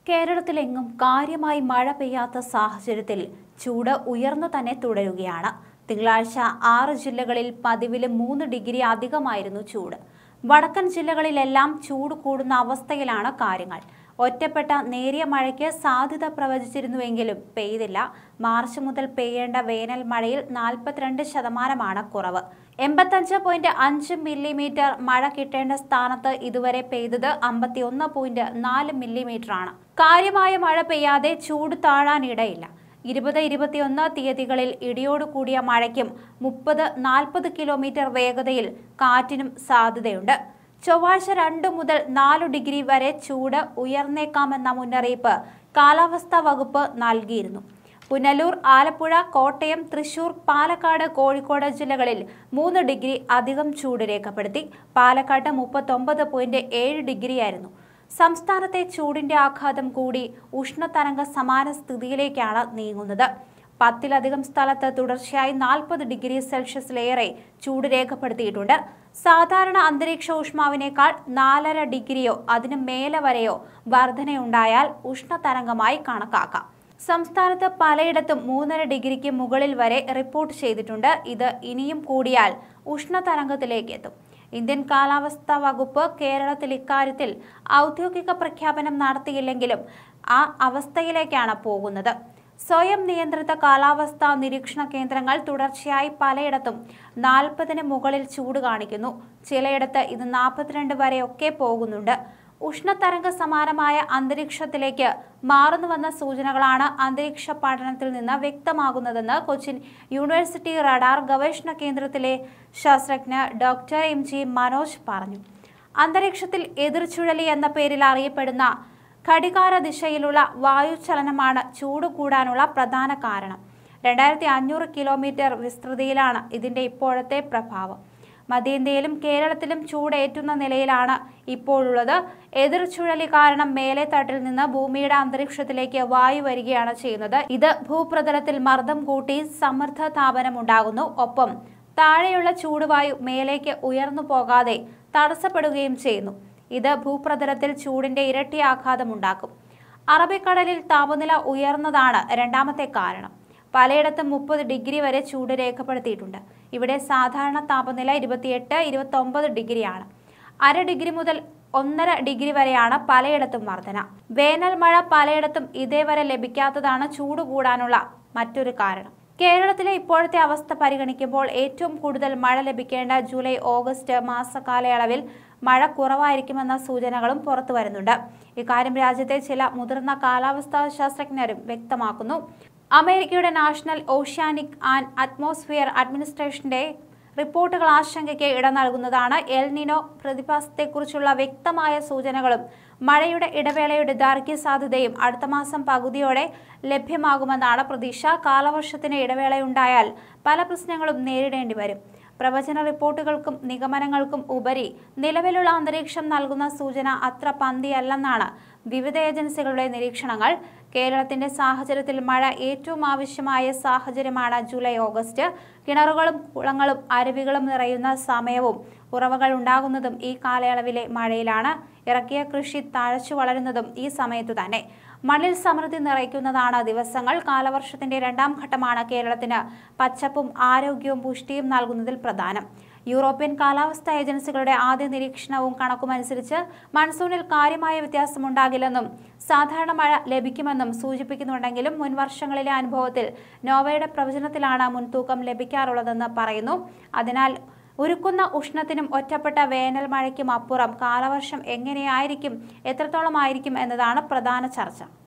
കേരളത്തിലെങ്ങും കാര്യമായി മഴ പെയ്യാത്ത സാഹചര്യത്തിൽ ചൂട് ഉയർന്നു തന്നെ തുടരുകയാണ് തിങ്കളാഴ്ച ആറ് ജില്ലകളിൽ പതിവിലും മൂന്ന് ഡിഗ്രി അധികമായിരുന്നു ചൂട് വടക്കൻ ജില്ലകളിലെല്ലാം ചൂട് കൂടുന്ന അവസ്ഥയിലാണ് കാര്യങ്ങൾ ഒറ്റപ്പെട്ട നേരിയ മഴയ്ക്ക് സാധ്യത പ്രവചിച്ചിരുന്നുവെങ്കിലും പെയ്തില്ല മാർച്ച് മുതൽ പെയ്യേണ്ട വേനൽ മഴയിൽ നാൽപ്പത്തിരണ്ട് ശതമാനമാണ് കുറവ് എൺപത്തഞ്ച് പോയിന്റ് അഞ്ച് മില്ലിമീറ്റർ മഴ കിട്ടേണ്ട സ്ഥാനത്ത് ഇതുവരെ പെയ്തത് അമ്പത്തിയൊന്ന് പോയിന്റ് നാല് മില്ലിമീറ്ററാണ് കാര്യമായ മഴ പെയ്യാതെ ചൂട് താഴാനിടയില്ല ഇരുപത് ഇരുപത്തിയൊന്ന് തീയതികളിൽ ഇടിയോട് കൂടിയ മഴയ്ക്കും മുപ്പത് നാൽപ്പത് കിലോമീറ്റർ വേഗതയിൽ കാറ്റിനും സാധ്യതയുണ്ട് ചൊവ്വാഴ്ച രണ്ട് മുതൽ നാലു ഡിഗ്രി വരെ ചൂട് ഉയർന്നേക്കാമെന്ന മുന്നറിയിപ്പ് കാലാവസ്ഥാ വകുപ്പ് നൽകിയിരുന്നു പുനലൂർ ആലപ്പുഴ കോട്ടയം തൃശൂർ പാലക്കാട് കോഴിക്കോട് ജില്ലകളിൽ മൂന്ന് ഡിഗ്രി അധികം ചൂട് രേഖപ്പെടുത്തി പാലക്കാട്ട് മുപ്പത്തൊമ്പത് പോയിന്റ് ഏഴ് ഡിഗ്രിയായിരുന്നു സംസ്ഥാനത്തെ ചൂടിന്റെ ആഘാതം കൂടി ഉഷ്ണതരംഗ സമാന സ്ഥിതിയിലേക്കാണ് നീങ്ങുന്നത് പത്തിലധികം സ്ഥലത്ത് തുടർച്ചയായി നാൽപ്പത് ഡിഗ്രി സെൽഷ്യസിലേറെ ചൂട് രേഖപ്പെടുത്തിയിട്ടുണ്ട് സാധാരണ അന്തരീക്ഷ ഊഷ്മാവിനേക്കാൾ നാലര ഡിഗ്രിയോ അതിന് മേലെ വരെയോ വർധനയുണ്ടായാൽ ഉഷ്ണതരംഗമായി കണക്കാക്കാം സംസ്ഥാനത്ത് പലയിടത്തും മൂന്നര ഡിഗ്രിക്ക് മുകളിൽ വരെ റിപ്പോർട്ട് ചെയ്തിട്ടുണ്ട് ഇത് ഇനിയും കൂടിയാൽ ഉഷ്ണതരംഗത്തിലേക്ക് എത്തും ഇന്ത്യൻ കാലാവസ്ഥാ വകുപ്പ് കേരളത്തിൽ ഇക്കാര്യത്തിൽ ഔദ്യോഗിക പ്രഖ്യാപനം നടത്തിയില്ലെങ്കിലും ആ അവസ്ഥയിലേക്കാണ് പോകുന്നത് സ്വയം നിയന്ത്രിത കാലാവസ്ഥാ നിരീക്ഷണ കേന്ദ്രങ്ങൾ തുടർച്ചയായി പലയിടത്തും നാൽപ്പതിന് മുകളിൽ ചൂട് കാണിക്കുന്നു ചിലയിടത്ത് ഇത് നാൽപ്പത്തിരണ്ട് വരെയൊക്കെ പോകുന്നുണ്ട് ഉഷ്ണതരംഗ സമാനമായ അന്തരീക്ഷത്തിലേക്ക് മാറുന്നുവെന്ന സൂചനകളാണ് അന്തരീക്ഷ പഠനത്തിൽ നിന്ന് വ്യക്തമാകുന്നതെന്ന് കൊച്ചിൻ യൂണിവേഴ്സിറ്റി റഡാർ ഗവേഷണ കേന്ദ്രത്തിലെ ശാസ്ത്രജ്ഞ ഡോക്ടർ എം ജി മനോജ് പറഞ്ഞു അന്തരീക്ഷത്തിൽ എതിർചുഴലി എന്ന പേരിൽ അറിയപ്പെടുന്ന ഘടികാര ദിശയിലുള്ള വായുചലനമാണ് ചൂട് കൂടാനുള്ള പ്രധാന കാരണം രണ്ടായിരത്തി അഞ്ഞൂറ് കിലോമീറ്റർ വിസ്തൃതിയിലാണ് ഇതിന്റെ ഇപ്പോഴത്തെ പ്രഭാവം മധ്യേന്ത്യയിലും കേരളത്തിലും ചൂടേറ്റുന്ന നിലയിലാണ് ഇപ്പോഴുള്ളത് എതിർ ചുഴലി കാരണം മേലെ തട്ടിൽ നിന്ന് ഭൂമിയുടെ അന്തരീക്ഷത്തിലേക്ക് വായു വരികയാണ് ചെയ്യുന്നത് ഇത് ഭൂപ്രതലത്തിൽ മർദ്ദം കൂട്ടി സമ്മർദ്ദ താപനം ഉണ്ടാകുന്നു ഒപ്പം താഴെയുള്ള ചൂടുവായു മേലേക്ക് ഉയർന്നു പോകാതെ തടസ്സപ്പെടുകയും ചെയ്യുന്നു ഇത് ഭൂപ്രതലത്തിൽ ചൂടിന്റെ ഇരട്ടി ആഘാതം ഉണ്ടാക്കും അറബിക്കടലിൽ താപനില ഉയർന്നതാണ് രണ്ടാമത്തെ കാരണം പലയിടത്തും മുപ്പത് ഡിഗ്രി വരെ ചൂട് രേഖപ്പെടുത്തിയിട്ടുണ്ട് ഇവിടെ സാധാരണ താപനില ഇരുപത്തിയെട്ട് ഇരുപത്തി ഒമ്പത് ഡിഗ്രിയാണ് അര ഡിഗ്രി മുതൽ ഒന്നര ഡിഗ്രി വരെയാണ് പലയിടത്തും വർധന വേനൽ മഴ പലയിടത്തും ഇതേവരെ ലഭിക്കാത്തതാണ് ചൂട് കൂടാനുള്ള മറ്റൊരു കാരണം കേരളത്തിലെ ഇപ്പോഴത്തെ അവസ്ഥ പരിഗണിക്കുമ്പോൾ ഏറ്റവും കൂടുതൽ മഴ ലഭിക്കേണ്ട ജൂലൈ ഓഗസ്റ്റ് മാസകാലയളവിൽ മഴ കുറവായിരിക്കുമെന്ന സൂചനകളും പുറത്തു വരുന്നുണ്ട് ഇക്കാര്യം രാജ്യത്തെ ചില മുതിർന്ന കാലാവസ്ഥാ ശാസ്ത്രജ്ഞരും വ്യക്തമാക്കുന്നു അമേരിക്കയുടെ നാഷണൽ ഓഷ്യാനിക് ആൻഡ് അറ്റ്മോസ്ഫിയർ അഡ്മിനിസ്ട്രേഷന്റെ റിപ്പോർട്ടുകൾ ആശങ്കയ്ക്ക് ഇട നൽകുന്നതാണ് എൽ നിനോ പ്രതിഭാസത്തെക്കുറിച്ചുള്ള വ്യക്തമായ സൂചനകളും മഴയുടെ ഇടവേളയുടെ ദൈർഘ്യ സാധ്യതയും അടുത്ത മാസം പകുതിയോടെ ലഭ്യമാകുമെന്നാണ് പ്രതീക്ഷ കാലവർഷത്തിന് ഇടവേളയുണ്ടായാൽ പല പ്രശ്നങ്ങളും നേരിടേണ്ടി വരും പ്രവചന റിപ്പോർട്ടുകൾക്കും നിഗമനങ്ങൾക്കും ഉപരി നിലവിലുള്ള അന്തരീക്ഷം നൽകുന്ന സൂചന അത്ര പന്തിയല്ലെന്നാണ് വിവിധ ഏജൻസികളുടെ നിരീക്ഷണങ്ങൾ കേരളത്തിന്റെ സാഹചര്യത്തിൽ മഴ ഏറ്റവും ആവശ്യമായ സാഹചര്യമാണ് ജൂലൈ ഓഗസ്റ്റ് കിണറുകളും കുളങ്ങളും അരുവികളും നിറയുന്ന സമയവും ഉറവകൾ ഉണ്ടാകുന്നതും ഈ കാലയളവിലെ മഴയിലാണ് ഇറക്കിയ കൃഷി തഴച്ചു വളരുന്നതും ഈ സമയത്തു തന്നെ മണ്ണിൽ സമൃദ്ധി നിറയ്ക്കുന്നതാണ് ദിവസങ്ങൾ കാലവർഷത്തിന്റെ രണ്ടാം ഘട്ടമാണ് കേരളത്തിന് പച്ചപ്പും ആരോഗ്യവും പുഷ്ടിയും നൽകുന്നതിൽ പ്രധാനം യൂറോപ്യൻ കാലാവസ്ഥാ ഏജൻസികളുടെ ആദ്യ നിരീക്ഷണവും കണക്കുമനുസരിച്ച് മൺസൂണിൽ കാര്യമായ വ്യത്യാസമുണ്ടാകില്ലെന്നും സാധാരണ മഴ ലഭിക്കുമെന്നും സൂചിപ്പിക്കുന്നുണ്ടെങ്കിലും മുൻ വർഷങ്ങളിലെ അനുഭവത്തിൽ നോവയുടെ പ്രവചനത്തിലാണ് മുൻതൂക്കം ലഭിക്കാറുള്ളതെന്ന് പറയുന്നു അതിനാൽ ഉരുക്കുന്ന ഉഷ്ണത്തിനും ഒറ്റപ്പെട്ട വേനൽ മഴയ്ക്കും അപ്പുറം കാലവർഷം എങ്ങനെയായിരിക്കും എത്രത്തോളം ആയിരിക്കും എന്നതാണ് പ്രധാന ചർച്ച